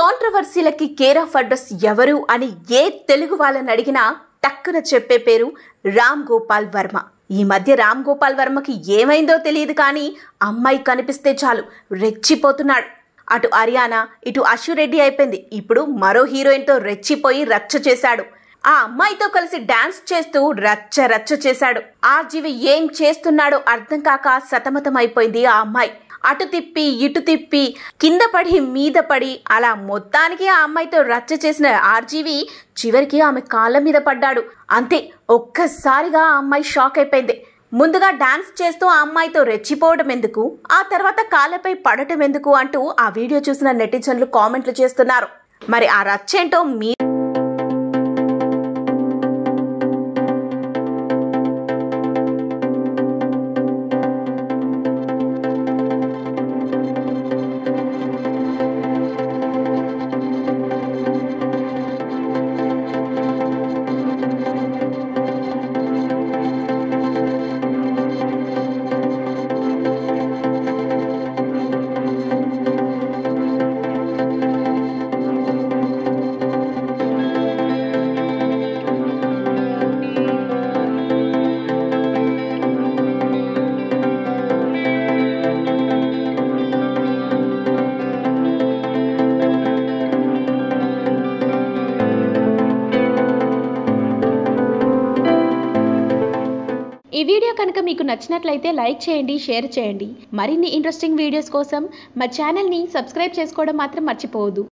కాంట్రవర్సీలకి care of address ఎవరు అని ఏ తెలుగు వాళ్ళని అడిగినా టక్కున చెప్పే పేరు రామ్ గోపాల్ వర్మ ఈ మధ్య రామ్ గోపాల్ వర్మకి ఏమైందో తెలియదు కానీ అమ్మాయి కనిపిస్తే చాలు రెచ్చిపోతున్నాడు అటు అరియానా ఇటు అశ్వరెడ్డి అయిపోయింది ఇప్పుడు మరో హీరోయిన్తో రెచ్చిపోయి రచ్చ చేశాడు ఆ అమ్మాయితో కలిసి డాన్స్ చేస్తూ రచ్చ రచ్చ చేశాడు ఆ జీవి ఏం చేస్తున్నాడో అర్థం కాక సతమతమైపోయింది ఆ అమ్మాయి అటు తిప్పి ఇటు తిప్పి కింద పడి మీద పడి అలా మొత్తానికి ఆ అమ్మాయితో రచ్చ చేసిన ఆర్జీవి చివరికి ఆమె కాళ్ళ మీద పడ్డాడు అంతే ఒక్కసారిగా ఆ అమ్మాయి షాక్ అయిపోయింది ముందుగా డాన్స్ చేస్తూ ఆ అమ్మాయితో రెచ్చిపోవడం ఎందుకు ఆ తర్వాత కాళ్ళపై పడటం ఎందుకు అంటూ ఆ వీడియో చూసిన నెటిజన్లు కామెంట్లు చేస్తున్నారు మరి ఆ రచ్చేంటో మీ ఈ వీడియో కనుక మీకు నచ్చినట్లయితే లైక్ చేయండి షేర్ చేయండి మరిన్ని ఇంట్రెస్టింగ్ వీడియోస్ కోసం మా ఛానల్ని సబ్స్క్రైబ్ చేసుకోవడం మాత్రం మర్చిపోవద్దు